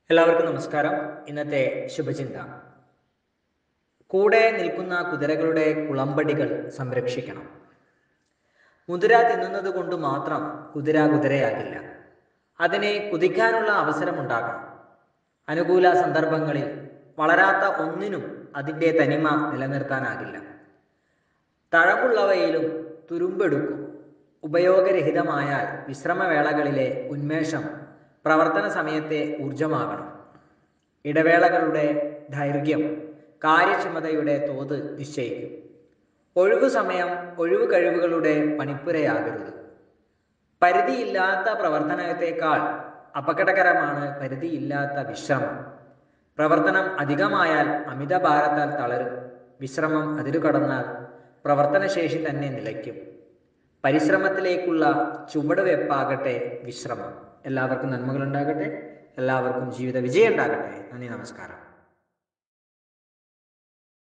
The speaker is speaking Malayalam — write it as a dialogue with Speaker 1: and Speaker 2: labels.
Speaker 1: എല്ലാവർക്കും നമസ്കാരം ഇന്നത്തെ ശുഭചിന്ത കൂടെ നിൽക്കുന്ന കുതിരകളുടെ കുളമ്പടികൾ സംരക്ഷിക്കണം മുതിര തിന്നുന്നത് കൊണ്ട് മാത്രം കുതിര കുതിരയാകില്ല അതിനെ കുതിക്കാനുള്ള അവസരമുണ്ടാകണം അനുകൂല സന്ദർഭങ്ങളിൽ വളരാത്ത ഒന്നിനും അതിൻ്റെ തനിമ നിലനിർത്താനാകില്ല തഴവുള്ളവയിലും തുരുമ്പെടുക്കും ഉപയോഗരഹിതമായാൽ വിശ്രമവേളകളിലെ ഉന്മേഷം പ്രവർത്തന സമയത്തെ ഊർജമാകണം ഇടവേളകളുടെ ദൈർഘ്യം കാര്യക്ഷമതയുടെ തോത് നിശ്ചയിക്കും ഒഴിവു സമയം ഒഴിവു കഴിവുകളുടെ പണിപ്പുരയാകരുത് പരിധിയില്ലാത്ത പ്രവർത്തനത്തെക്കാൾ അപകടകരമാണ് പരിധിയില്ലാത്ത വിശ്രമം പ്രവർത്തനം അധികമായാൽ അമിതഭാരത്താൽ തളരും വിശ്രമം അതിരുകടന്നാൽ പ്രവർത്തനശേഷി തന്നെ നിലയ്ക്കും പരിശ്രമത്തിലേക്കുള്ള ചുവടുവെപ്പാകട്ടെ വിശ്രമം എല്ലാവർക്കും നന്മകൾ ഉണ്ടാകട്ടെ എല്ലാവർക്കും ജീവിത വിജയം ഉണ്ടാകട്ടെ നന്ദി നമസ്കാരം